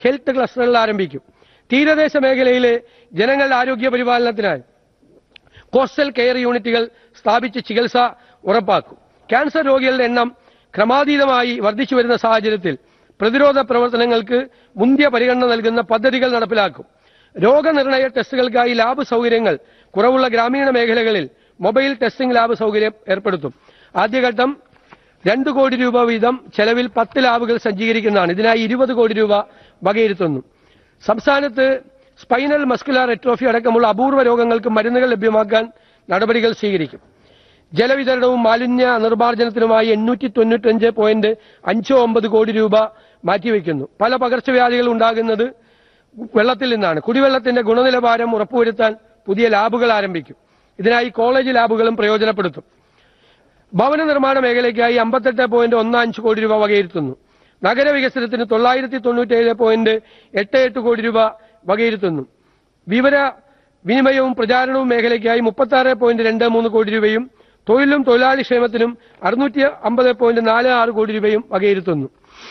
health ക്ലസ്റ്ററുകൾ ആരംഭിക്കും തീരദേശ മേഖലയിലെ ജനങ്ങളുടെ ആരോഗ്യ പരിപാലനത്തിനായി കോസ്റ്റൽ കെയർ യൂണിറ്റുകൾ സ്ഥാപിച്ച് ചികിത്സ ഉറപ്പാക്കും ക്യാൻസർ രോഗികളുടെ എണ്ണം ക്രമാതീതമായി വർദ്ധിച്ചു വരുന്ന സാഹചര്യത്തിൽ പ്രതിരോധ പ്രവർത്തനങ്ങൾക്ക് മുന്തിയ പരിഗണന നൽകുന്ന പദ്ധതികൾ നടപ്പിലാക്കും രോഗനിർണയ ടെസ്റ്റുകൾക്കായി ലാബ് സൗകര്യങ്ങൾ കുറവുള്ള ഗ്രാമീണ മേഖലകളിൽ മൊബൈൽ ടെസ്റ്റിംഗ് ലാബ് സൗകര്യം ഏർപ്പെടുത്തും ആദ്യഘട്ടം രണ്ട് കോടി രൂപ വീതം ചെലവിൽ പത്ത് ലാബുകൾ സജ്ജീകരിക്കുന്നതാണ് ഇതിനായി ഇരുപത് കോടി രൂപ വകയിരുത്തുന്നു സംസ്ഥാനത്ത് സ്പൈനൽ മസ്കുലാർ എട്രോഫി അടക്കമുള്ള അപൂർവ രോഗങ്ങൾക്ക് മരുന്നുകൾ ലഭ്യമാക്കാൻ നടപടികൾ സ്വീകരിക്കും ജലവിതരണവും മാലിന്യ നിർമ്മാർജ്ജനത്തിനുമായി എണ്ണൂറ്റി തൊണ്ണൂറ്റഞ്ച് പോയിന്റ് അഞ്ച് ഒമ്പത് കോടി രൂപ മാറ്റിവെക്കുന്നു പല പകർച്ചവ്യാധികൾ ഉണ്ടാകുന്നത് വെള്ളത്തിൽ നിന്നാണ് കുടിവെള്ളത്തിന്റെ ഗുണനിലവാരം ഉറപ്പുവരുത്താൻ പുതിയ ലാബുകൾ ആരംഭിക്കും ഇതിനായി കോളേജ് ലാബുകളും പ്രയോജനപ്പെടുത്തും ഭവന നിർമ്മാണ മേഖലയ്ക്കായി അമ്പത്തെട്ട് പോയിന്റ് ഒന്ന് അഞ്ച് കോടി രൂപ വകയിരുത്തുന്നു നഗരവികസനത്തിന് തൊള്ളായിരത്തി തൊണ്ണൂറ്റേഴ് പോയിന്റ് എട്ട് എട്ട് കോടി രൂപ വകയിരുത്തുന്നു വിവര വിനിമയവും പ്രചാരണവും മേഖലയ്ക്കായി മുപ്പത്തി ആറ് പോയിന്റ് രണ്ട് മൂന്ന് കോടി രൂപയും തൊഴിലും തൊഴിലാളി ക്ഷേമത്തിനും അറുന്നൂറ്റി അമ്പത് പോയിന്റ് നാല് ആറ് കോടി രൂപയും വകയിരുത്തുന്നു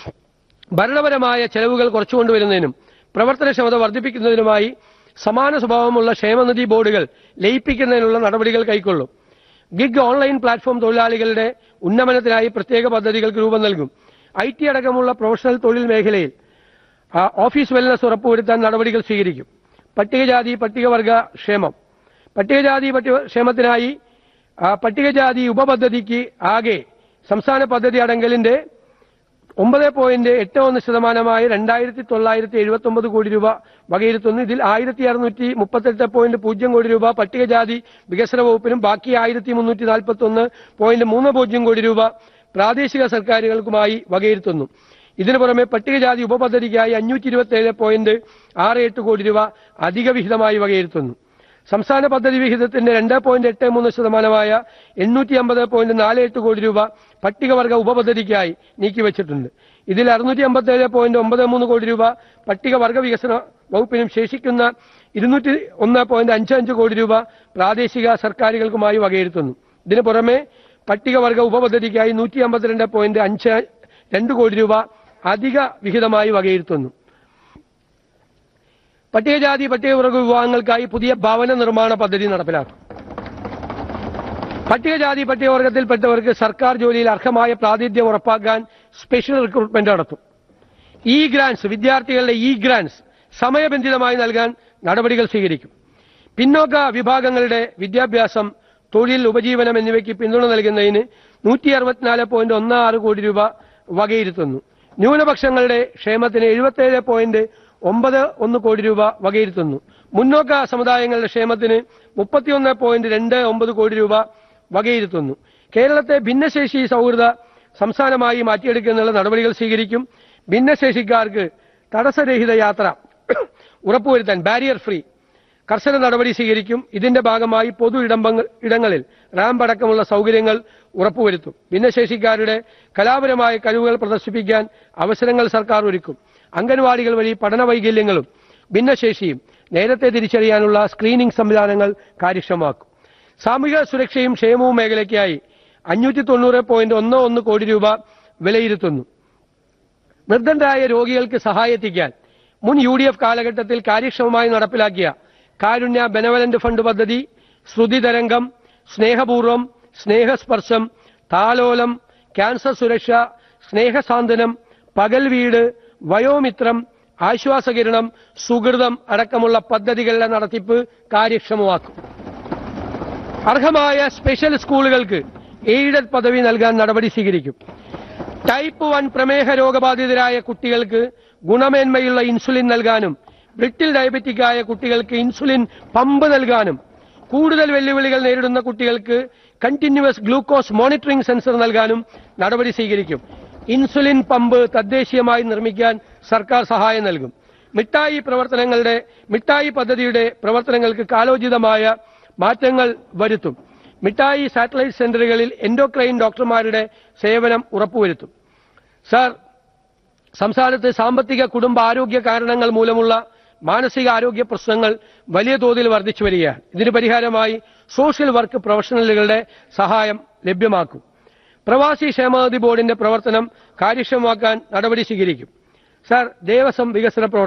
ഭരണപരമായ ചെലവുകൾ കുറച്ചുകൊണ്ടുവരുന്നതിനും പ്രവർത്തനക്ഷമത വർദ്ധിപ്പിക്കുന്നതിനുമായി സമാന സ്വഭാവമുള്ള ക്ഷേമനിധി ബോർഡുകൾ ലയിപ്പിക്കുന്നതിനുള്ള നടപടികൾ കൈക്കൊള്ളും ഗിഗ് ഓൺലൈൻ പ്ലാറ്റ്ഫോം തൊഴിലാളികളുടെ ഉന്നമനത്തിനായി പ്രത്യേക പദ്ധതികൾക്ക് രൂപം നൽകും ഐ ടി അടക്കമുള്ള പ്രൊഫഷണൽ തൊഴിൽ മേഖലയിൽ ആ, ഓഫീസ് വെൽനസ് ഉറപ്പുവരുത്താൻ നടപടികൾ സ്വീകരിക്കും പട്ടികജാതി പട്ടികവർഗ ക്ഷേമം പട്ടികജാതി പട്ടിക ക്ഷേമത്തിനായി ആ, പട്ടികജാതി ഉപപദ്ധതിക്ക് ആകെ സംസ്ഥാന പദ്ധതി അടങ്കലിന്റെ ഒമ്പത് പോയിന്റ് എട്ട് ഒന്ന് ശതമാനമായി രണ്ടായിരത്തി തൊള്ളായിരത്തി എഴുപത്തി ഒമ്പത് കോടി രൂപ വകയിരുത്തുന്നു ഇതിൽ ആയിരത്തി അറുന്നൂറ്റി മുപ്പത്തെട്ട് പോയിന്റ് പൂജ്യം കോടി രൂപ പട്ടികജാതി വികസന വകുപ്പിനും ബാക്കി ആയിരത്തി മുന്നൂറ്റി നാൽപ്പത്തി ഒന്ന് പോയിന്റ് മൂന്ന് പൂജ്യം കോടി രൂപ പ്രാദേശിക സർക്കാരുകൾക്കുമായി വകയിരുത്തുന്നു ഇതിനു പുറമെ പട്ടികജാതി ഉപപദ്ധതിക്കായി അഞ്ഞൂറ്റി ഇരുപത്തി ഏഴ് പോയിന്റ് ആറ് എട്ട് കോടി രൂപ അധിക വിഹിതമായി വകയിരുത്തുന്നു സംസ്ഥാന പദ്ധതി വിഹിതത്തിന്റെ രണ്ട് പോയിന്റ് എട്ട് മൂന്ന് ശതമാനമായ എണ്ണൂറ്റി അമ്പത് പോയിന്റ് നാല് എട്ട് കോടി രൂപ പട്ടികവർഗ ഉപപദ്ധതിക്കായി നീക്കിവച്ചിട്ടുണ്ട് ഇതിൽ അറുന്നൂറ്റി അമ്പത്തി ഏഴ് പോയിന്റ് ഒമ്പത് മൂന്ന് കോടി രൂപ പട്ടികവർഗ വികസന വകുപ്പിനും ശേഷിക്കുന്ന ഇരുന്നൂറ്റി ഒന്ന് പോയിന്റ് അഞ്ച് അഞ്ച് കോടി രൂപ പ്രാദേശിക സർക്കാരുകൾക്കുമായി വകയിരുത്തുന്നു ഇതിനു പുറമെ പട്ടികവർഗ ഉപപദ്ധതിക്കായി നൂറ്റി അമ്പത്തിരണ്ട് പോയിന്റ് അഞ്ച് രണ്ട് കോടി രൂപ അധിക വിഹിതമായി വകയിരുത്തുന്നു പട്ടികജാതി പട്ടികവർഗ വിഭാഗങ്ങൾക്കായി പുതിയ ഭവന നിർമ്മാണ പദ്ധതി നടപ്പിലാക്കും പട്ടികജാതി പട്ടികവർഗത്തിൽപ്പെട്ടവർക്ക് സർക്കാർ ജോലിയിൽ അർഹമായ പ്രാതിനിധ്യം ഉറപ്പാക്കാൻ സ്പെഷ്യൽ റിക്രൂട്ട്മെന്റ് നടത്തും ഇ ഗ്രാന്റ്സ് വിദ്യാർത്ഥികളുടെ ഇ ഗ്രാന്റ്സ് സമയബന്ധിതമായി നൽകാൻ നടപടികൾ സ്വീകരിക്കും പിന്നോക്ക വിഭാഗങ്ങളുടെ വിദ്യാഭ്യാസം തൊഴിൽ ഉപജീവനം എന്നിവയ്ക്ക് പിന്തുണ നൽകുന്നതിന് നൂറ്റി അറുപത്തിനാല് പോയിന്റ് ഒന്ന് ആറ് കോടി രൂപ വകയിരുത്തുന്നു ന്യൂനപക്ഷങ്ങളുടെ ക്ഷേമത്തിന് എഴുപത്തേഴ് പോയിന്റ് ഒമ്പത് ഒന്ന് കോടി രൂപ വകയിരുത്തുന്നു മുന്നോക്ക സമുദായങ്ങളുടെ ക്ഷേമത്തിന് മുപ്പത്തിയൊന്ന് പോയിന്റ് രണ്ട് ഒമ്പത് കോടി രൂപ വകയിരുത്തുന്നു കേരളത്തെ ഭിന്നശേഷി സൗഹൃദ സംസ്ഥാനമായി മാറ്റിയെടുക്കുന്നതിനുള്ള നടപടികൾ സ്വീകരിക്കും ഭിന്നശേഷിക്കാർക്ക് തടസ്സരഹിത യാത്ര ഉറപ്പുവരുത്താൻ ബാരിയർ ഫ്രീ കർശന നടപടി സ്വീകരിക്കും ഇതിന്റെ ഭാഗമായി പൊതു ഇടമ്പങ്ങ- ഇടങ്ങളിൽ റാമ്പ് അടക്കമുള്ള സൗകര്യങ്ങൾ ഉറപ്പുവരുത്തും ഭിന്നശേഷിക്കാരുടെ കലാപരമായ കഴിവുകൾ പ്രദർശിപ്പിക്കാൻ അവസരങ്ങൾ സർക്കാർ ഒരുക്കും അംഗൻവാടികൾ വഴി പഠന വൈകല്യങ്ങളും ഭിന്നശേഷിയും നേരത്തെ തിരിച്ചറിയാനുള്ള സ്ക്രീനിംഗ് സംവിധാനങ്ങൾ കാര്യക്ഷമമാക്കും സാമൂഹിക സുരക്ഷയും ക്ഷേമവും മേഖലയ്ക്കായി അഞ്ഞൂറ്റി തൊണ്ണൂറ് പോയിന്റ് ഒന്ന് ഒന്ന് കോടി രൂപ വിലയിരുത്തുന്നു നിർദ്ധനരായ രോഗികൾക്ക് സഹായെത്തിക്കാൻ മുൻ യു ഡി എഫ് കാലഘട്ടത്തിൽ കാര്യക്ഷമമായി നടപ്പിലാക്കിയ കാരുണ്യ ബെനവലന്റ് ഫണ്ട് പദ്ധതി ശ്രുതി തരംഗം സ്നേഹപൂർവം സ്നേഹസ്പർശം താലോലം ക്യാൻസർ സുരക്ഷ സ്നേഹസാന്ത്വനം പകൽ വീട് വയോമിത്രം ആശ്വാസകിരണം സുഹൃതം അടക്കമുള്ള പദ്ധതികളുടെ നടത്തിപ്പ് കാര്യക്ഷമമാക്കും അർഹമായ സ്പെഷ്യൽ സ്കൂളുകൾക്ക് എയ്ഡഡ് പദവി നൽകാൻ നടപടി സ്വീകരിക്കും ടൈപ്പ് വൺ പ്രമേഹ രോഗബാധിതരായ കുട്ടികൾക്ക് ഗുണമേന്മയുള്ള ഇൻസുലിൻ നൽകാനും ബ്രിട്ടിൽ ഡയബറ്റിക്കായ കുട്ടികൾക്ക് ഇൻസുലിൻ പമ്പ് നൽകാനും കൂടുതൽ വെല്ലുവിളികൾ നേരിടുന്ന കുട്ടികൾക്ക് കണ്ടിന്യൂവസ് ഗ്ലൂക്കോസ് മോണിറ്ററിംഗ് സെൻസർ നൽകാനും നടപടി സ്വീകരിക്കും ഇൻസുലിൻ പമ്പ് തദ്ദേശീയമായി നിർമ്മിക്കാൻ സർക്കാർ സഹായം നൽകും മിഠായി പ്രവർത്തനങ്ങളുടെ മിഠായി പദ്ധതിയുടെ പ്രവർത്തനങ്ങൾക്ക് കാലോചിതമായ മാറ്റങ്ങൾ വരുത്തും മിഠായി സാറ്റലൈറ്റ് സെന്ററുകളിൽ എൻഡോക്രൈൻ ഡോക്ടർമാരുടെ സേവനം ഉറപ്പുവരുത്തും സാർ സംസ്ഥാനത്ത് സാമ്പത്തിക കുടുംബ ആരോഗ്യ കാരണങ്ങൾ മൂലമുള്ള മാനസിക ആരോഗ്യ പ്രശ്നങ്ങൾ വലിയ തോതിൽ വർദ്ധിച്ചു വരികയാണ് ഇതിന് പരിഹാരമായി സോഷ്യൽ വർക്ക് പ്രൊഫഷണലുകളുടെ സഹായം ലഭ്യമാക്കും പ്രവാസി ക്ഷേമനിധി ബോർഡിന്റെ പ്രവർത്തനം കാര്യക്ഷമമാക്കാൻ നടപടി സ്വീകരിക്കും സാർ ദേവസ്വം വികസന പ്രവർത്തനം